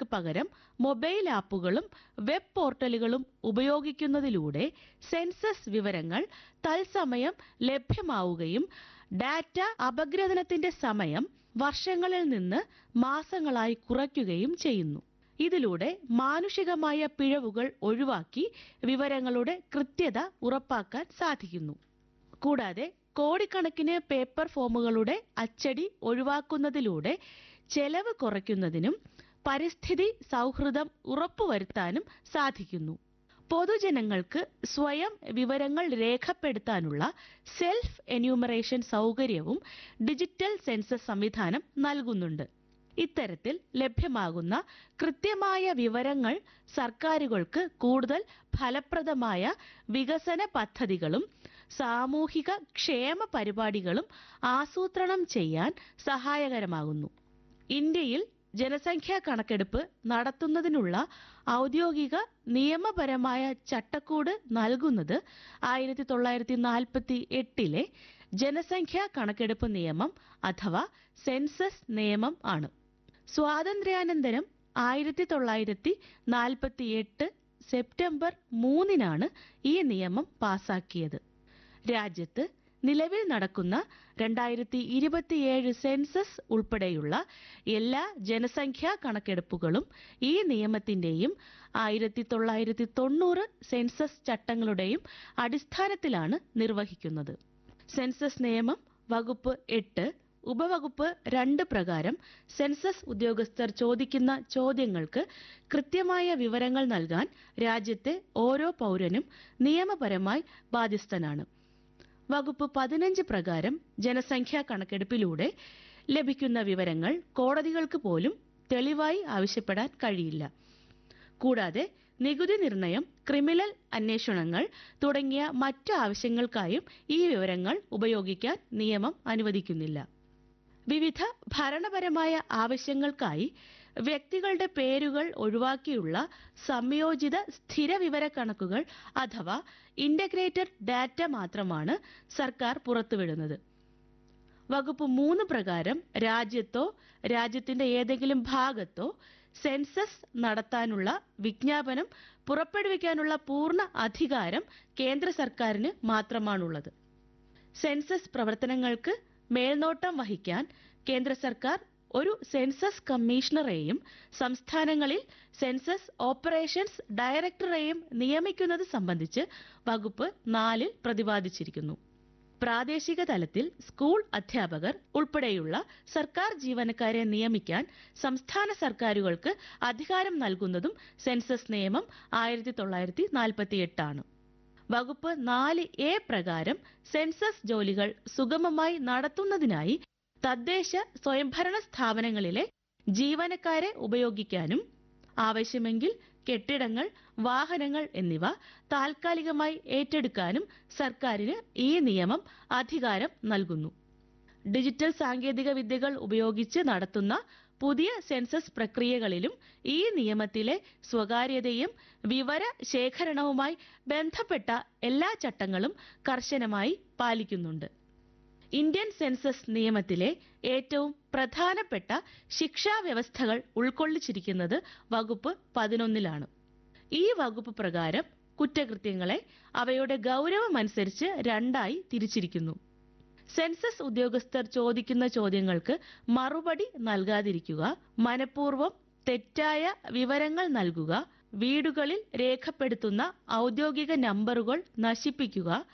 രേഖകൾക്ക് പകരം മൊബൈൽ ആപ്പുകളും വെബ് പോർട്ടലുകളും ഉപയോഗിക്കുന്നതിലൂടെ സെൻസസ് വിവരങ്ങൾ തത്സമയം ലഭ്യമാവുകയും ഡാറ്റ അപഗ്രഥനത്തിന്റെ സമയം വർഷങ്ങളിൽ നിന്ന് മാസങ്ങളായി കുറയ്ക്കുകയും ചെയ്യുന്നു ഇതിലൂടെ മാനുഷികമായ പിഴവുകൾ ഒഴിവാക്കി വിവരങ്ങളുടെ കൃത്യത ഉറപ്പാക്കാൻ സാധിക്കുന്നു കൂടാതെ കോടിക്കണക്കിന് പേപ്പർ ഫോമുകളുടെ അച്ചടി ഒഴിവാക്കുന്നതിലൂടെ ചെലവ് കുറയ്ക്കുന്നതിനും പരിസ്ഥിതി സൗഹൃദം ഉറപ്പുവരുത്താനും സാധിക്കുന്നു പൊതുജനങ്ങൾക്ക് സ്വയം വിവരങ്ങൾ രേഖപ്പെടുത്താനുള്ള സെൽഫ് എന്യൂമറേഷൻ സൗകര്യവും ഡിജിറ്റൽ സെൻസസ് സംവിധാനം നൽകുന്നുണ്ട് ഇത്തരത്തിൽ ലഭ്യമാകുന്ന കൃത്യമായ വിവരങ്ങൾ സർക്കാരുകൾക്ക് കൂടുതൽ ഫലപ്രദമായ വികസന പദ്ധതികളും സാമൂഹിക ക്ഷേമ പരിപാടികളും ആസൂത്രണം ചെയ്യാൻ സഹായകരമാകുന്നു ഇന്ത്യയിൽ ജനസംഖ്യാ കണക്കെടുപ്പ് നടത്തുന്നതിനുള്ള ഔദ്യോഗിക നിയമപരമായ ചട്ടക്കൂട് നൽകുന്നത് ആയിരത്തി തൊള്ളായിരത്തി നാൽപ്പത്തി എട്ടിലെ ജനസംഖ്യാ കണക്കെടുപ്പ് നിയമം അഥവാ സെൻസസ് നിയമം ആണ് സ്വാതന്ത്ര്യാനന്തരം ആയിരത്തി തൊള്ളായിരത്തി നാൽപ്പത്തി എട്ട് സെപ്റ്റംബർ മൂന്നിനാണ് ഈ നിയമം പാസാക്കിയത് രാജ്യത്ത് നിലവിൽ നടക്കുന്ന രണ്ടായിരത്തി ഇരുപത്തിയേഴ് സെൻസസ് ഉൾപ്പെടെയുള്ള എല്ലാ ജനസംഖ്യാ കണക്കെടുപ്പുകളും ഈ നിയമത്തിന്റെയും ആയിരത്തി തൊള്ളായിരത്തി തൊണ്ണൂറ് സെൻസസ് ചട്ടങ്ങളുടെയും അടിസ്ഥാനത്തിലാണ് നിർവഹിക്കുന്നത് സെൻസസ് നിയമം വകുപ്പ് എട്ട് ഉപവകുപ്പ് രണ്ട് പ്രകാരം സെൻസസ് ഉദ്യോഗസ്ഥർ ചോദിക്കുന്ന ചോദ്യങ്ങൾക്ക് കൃത്യമായ വിവരങ്ങൾ നൽകാൻ രാജ്യത്തെ ഓരോ പൗരനും നിയമപരമായി ബാധ്യസ്ഥനാണ് വകുപ്പ് പതിനഞ്ച് പ്രകാരം ജനസംഖ്യാ കണക്കെടുപ്പിലൂടെ ലഭിക്കുന്ന വിവരങ്ങൾ കോടതികൾക്ക് പോലും തെളിവായി ആവശ്യപ്പെടാൻ കഴിയില്ല കൂടാതെ നികുതി നിർണയം ക്രിമിനൽ അന്വേഷണങ്ങൾ തുടങ്ങിയ മറ്റ് ആവശ്യങ്ങൾക്കായും ഈ വിവരങ്ങൾ ഉപയോഗിക്കാൻ നിയമം അനുവദിക്കുന്നില്ല വിവിധ ഭരണപരമായ ആവശ്യങ്ങൾക്കായി വ്യക്തികളുടെ പേരുകൾ ഒഴിവാക്കിയുള്ള സംയോജിത സ്ഥിര വിവര കണക്കുകൾ അഥവാ ഇന്റഗ്രേറ്റഡ് ഡാറ്റ മാത്രമാണ് സർക്കാർ പുറത്തുവിടുന്നത് വകുപ്പ് മൂന്ന് പ്രകാരം രാജ്യത്തോ രാജ്യത്തിന്റെ ഏതെങ്കിലും ഭാഗത്തോ സെൻസസ് നടത്താനുള്ള വിജ്ഞാപനം പുറപ്പെടുവിക്കാനുള്ള പൂർണ്ണ അധികാരം കേന്ദ്ര സർക്കാരിന് മാത്രമാണുള്ളത് സെൻസസ് പ്രവർത്തനങ്ങൾക്ക് മേൽനോട്ടം വഹിക്കാൻ കേന്ദ്ര സർക്കാർ ഒരു സെൻസസ് കമ്മീഷണറെയും സംസ്ഥാനങ്ങളിൽ സെൻസസ് ഓപ്പറേഷൻസ് ഡയറക്ടറെയും നിയമിക്കുന്നത് സംബന്ധിച്ച് വകുപ്പ് നാലിൽ പ്രതിപാദിച്ചിരിക്കുന്നു പ്രാദേശിക തലത്തിൽ സ്കൂൾ അധ്യാപകർ ഉൾപ്പെടെയുള്ള സർക്കാർ ജീവനക്കാരെ നിയമിക്കാൻ സംസ്ഥാന സർക്കാരുകൾക്ക് അധികാരം നൽകുന്നതും സെൻസസ് നിയമം ആയിരത്തി തൊള്ളായിരത്തി നാൽപ്പത്തി എട്ടാണ് വകുപ്പ് നാല് എ പ്രകാരം സെൻസസ് ജോലികൾ സുഗമമായി നടത്തുന്നതിനായി തദ്ദേശ സ്വയംഭരണ സ്ഥാപനങ്ങളിലെ ജീവനക്കാരെ ഉപയോഗിക്കാനും ആവശ്യമെങ്കിൽ കെട്ടിടങ്ങൾ വാഹനങ്ങൾ എന്നിവ താൽക്കാലികമായി ഏറ്റെടുക്കാനും സർക്കാരിന് ഈ നിയമം അധികാരം നൽകുന്നു ഡിജിറ്റൽ സാങ്കേതിക വിദ്യകൾ ഉപയോഗിച്ച് നടത്തുന്ന പുതിയ സെൻസസ് പ്രക്രിയകളിലും ഈ നിയമത്തിലെ സ്വകാര്യതയും വിവര ശേഖരണവുമായി ബന്ധപ്പെട്ട എല്ലാ ചട്ടങ്ങളും കർശനമായി പാലിക്കുന്നുണ്ട് ഇന്ത്യൻ സെൻസസ് നിയമത്തിലെ ഏറ്റവും പ്രധാനപ്പെട്ട ശിക്ഷാ വ്യവസ്ഥകൾ ഉൾക്കൊള്ളിച്ചിരിക്കുന്നത് വകുപ്പ് പതിനൊന്നിലാണ് ഈ വകുപ്പ് പ്രകാരം കുറ്റകൃത്യങ്ങളെ അവയുടെ ഗൗരവമനുസരിച്ച് രണ്ടായി തിരിച്ചിരിക്കുന്നു സെൻസസ് ഉദ്യോഗസ്ഥർ ചോദിക്കുന്ന ചോദ്യങ്ങൾക്ക് മറുപടി നൽകാതിരിക്കുക മനഃപൂർവ്വം തെറ്റായ വിവരങ്ങൾ നൽകുക വീടുകളിൽ രേഖപ്പെടുത്തുന്ന ഔദ്യോഗിക നമ്പറുകൾ നശിപ്പിക്കുക